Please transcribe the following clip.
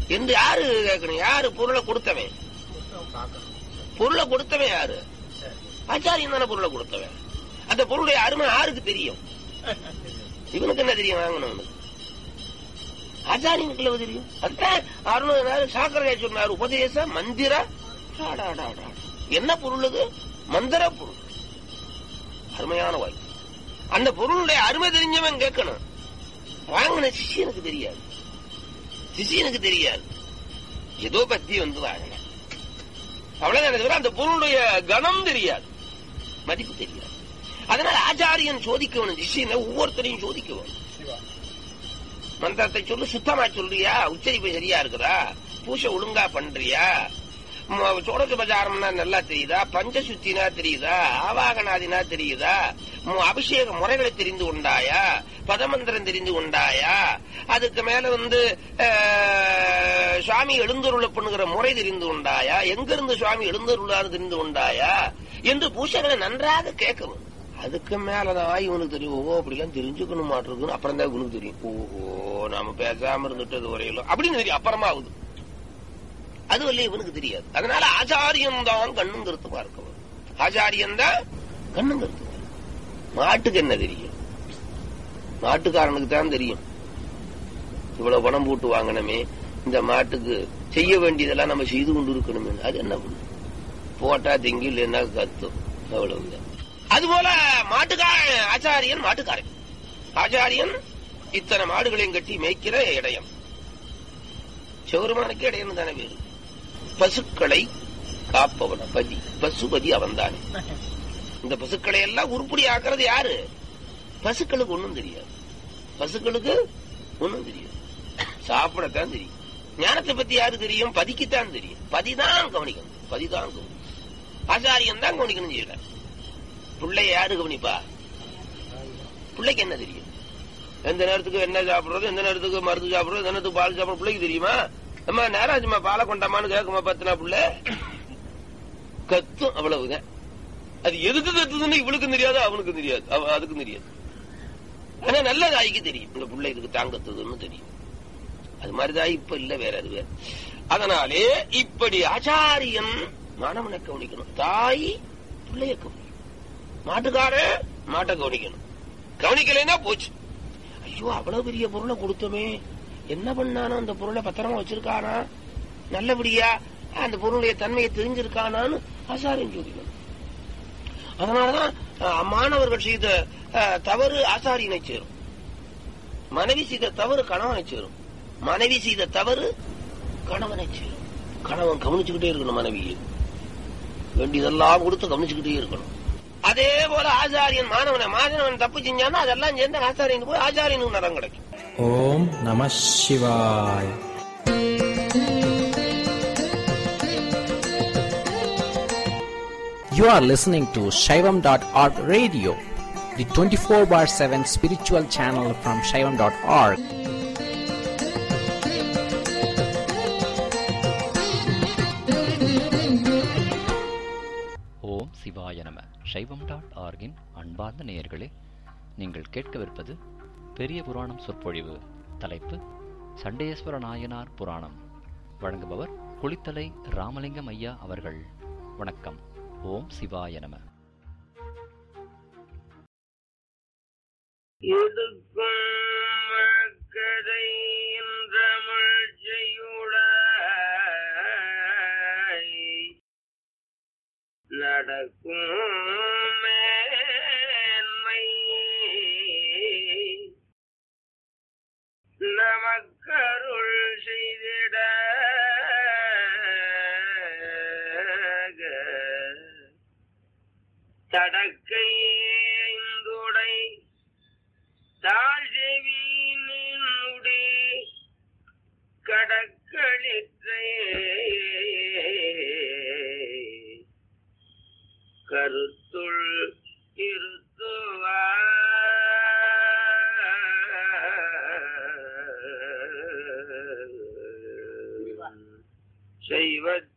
என்று யாரு கேட்கணும் யாரு பொருளை கொடுத்தவன் பொருளை கொடுத்தவன் யாரு ஆச்சாரியன் தானே பொருளை கொடுத்தவன் அந்த பொருளுடைய அருமை யாருக்கு தெரியும் இவனுக்கு என்ன தெரியும் வாங்கணும் ஆச்சாரியனுக்குள்ள தெரியும் அதுதான் அருண் சாக்கரையா சொன்னார் உபதேச மந்திர அடாடாடா. என்ன பொருள் அது மந்திர பொருள் அருமையான வாய்ப்பு அந்த பொருளுடைய அருமை தெரிஞ்சவன் கேட்கணும் வாங்கின சிஷியனுக்கு தெரியாது சிஷியனுக்கு தெரியாது ஏதோ பத்தி வந்து வாங்கின அவ்வளவுதான் தவிர அந்த பொருளுடைய கணம் தெரியாது மதிப்பு தெரியாது அதனால ஆச்சாரியன் சோதிக்கணும் சிஷியனை ஒவ்வொருத்தரையும் சோதிக்கணும் மந்திரத்தை சொல்லு சுத்தமா சொல்றியா உச்சரிப்பு சரியா இருக்குதா பூசை ஒழுங்கா பண்றியா ம- சோடச பஜாரம்னா நல்லா தெரியுதா பஞ்ச சுத்தினா தெரியுதா ஆவாகனாதினா தெரியுதா மு- அபிஷேக முறைகளை தெரிந்து கொண்டாயா பதமந்திரம் தெரிந்து கொண்டாயா அதுக்கு மேல வந்து அஹ், சுவாமி எழுந்தருள பண்ணுகிற முறை தெரிந்து கொண்டாயா எங்கிருந்து சுவாமி எழுந்தருளாரு தெரிந்து கொண்டாயா என்று பூசைகளை நன்றாக கேட்கணும் அதுக்கு மேலதான் இவனுக்கு தெரியும் ஓ அப்படிலாம் தெரிஞ்சுக்கணும் மாட்டிருக்குன்னு அப்புறம் தான் இவனுக்கு தெரியும் ஓஹோ நாம பேசாம இருந்துட்டது வரையிலும் அப்படின்னு தெரியும் அப்புறமா ஆகுது அது வல்ல இவனுக்கு தெரியாது அதனால ஆச்சாரியம் தான் கண்ணும் கருத்து பார்க்கணும் ஆச்சாரியம் தான் கண்ணும் கருத்து மாட்டுக்கு என்ன தெரியும் மாட்டுக்காரனுக்கு தான் தெரியும் இவ்வளவு பணம் போட்டு வாங்கணுமே இந்த மாட்டுக்கு செய்ய வேண்டியதெல்லாம் நம்ம செய்து கொண்டு இருக்கணுமே அது என்ன பண்ணும் போட்டா திங்கி இல்லைன்னா கத்தும் அவ்வளவுதான் அதுபோல மாட்டுக்காரன் ஆச்சாரியன் மாட்டுக்காரன் ஆச்சாரியன் இத்தனை மாடுகளையும் கட்டி மேய்க்கிற இடையம் சிவருமானுக்கு இடையன் தானே பேரு பசுக்களை காப்பவன பதி பசுபதி அவன்தானே இந்த பசுக்களை எல்லாம் உருப்படி ஆக்குறது யாரு பசுக்களுக்கு ஒண்ணும் தெரியாது பசுக்களுக்கு ஒண்ணும் தெரியாது சாப்பிடத்தான் தெரியும் ஞானத்தை பத்தி யாரு தெரியும் பதிக்குத்தான் தெரியும் பதிதான் கவனிக்கணும் பதிதான் கவனிக்கணும் ஆச்சாரியன் தான் கவனிக்கணும் செய்யல பிள்ளைய யாரு கவனிப்பா பிள்ளைக்கு என்ன தெரியும் எந்த நேரத்துக்கு என்ன சாப்பிடுறது எந்த நேரத்துக்கு மருந்து சாப்பிடுறது எந்த நேரத்துக்கு பால் சாப்பிடுறது பிள்ளைக்கு தெரியுமா அம்மா நேராஜுமா பாலை கொண்டாமான்னு கேட்குமா பத்துனா பிள்ளை கத்தும் அவ்வளவுதான் அது எதுக்கு கத்துதுன்னு இவளுக்கும் தெரியாது அவனுக்கும் தெரியாது அவ- அதுக்கும் தெரியாது ஆனா நல்ல தாய்க்கு தெரியும் இந்த பிள்ளை இதுக்கு தாங்கத்துதுன்னு தெரியும் அது மாதிரிதான் இப்ப இல்ல வேற அது வேற அதனாலே இப்படி ஆச்சாரியன் மாணவனை கவனிக்கணும் தாய் பிள்ளைய கவனிக்கணும் மாட்டுக்காரன் மாட்டை கவனிக்கணும் கவனிக்கலைன்னா போச்சு ஐயோ அவ்வளவு பெரிய பொருளை கொடுத்தோமே என்ன பண்ணானோ அந்த பொருளை பத்திரமா வச்சிருக்கானா நல்லபடியா அந்த பொருளுடைய தன்மையை தெரிஞ்சிருக்கானான்னு ஆசாரியம் சொல்லிக்கணும் அதனாலதான் அஹ், மாணவர்கள் செய்த அஹ், தவறு ஆசாரியனை சேரும் மனைவி செய்த தவறு கணவனை சேரும் மனைவி செய்த தவறு கணவனை சேரும் கணவன் கவனிச்சுக்கிட்டே இருக்கணும் மனைவியை வேண்டியதெல்லாம் கொடுத்து கவனிச்சுக்கிட்டே இருக்கணும் அதே போல ஆச்சாரியன் மாணவனை மாணவன் தப்பு செஞ்சானா அதெல்லாம் சேர்ந்து ஆச்சாரியனுக்கு போய் ஆச்சாரியனுக்கு நரம் கிடைக்கும் ஓம் நம சிவாய் You are listening to Shaivam.org radio, the 24 bar 7 spiritual channel from Shaivam.org. ஓம் சிவாய நம சைவம் டாட் ஆர்கின் அன்பார்ந்த நேயர்களே நீங்கள் கேட்கவிருப்பது பெரிய புராணம் சொற்பொழிவு தலைப்பு சண்டேஸ்வர நாயனார் புராணம் வழங்குபவர் குளித்தலை ராமலிங்கம் ஐயா அவர்கள் வணக்கம் ஓம் சிவாய நம எதுக்கும் மக்கதை தமிழ் செய்யுளாய் நடக்கும் மேன்மை நமக்கருள் செய்திட தடக்கை ஐந்துடை தாழ்செவி நின்னுடி கடக்களிற்றே கருத்துள் இருத்துவா செய்வ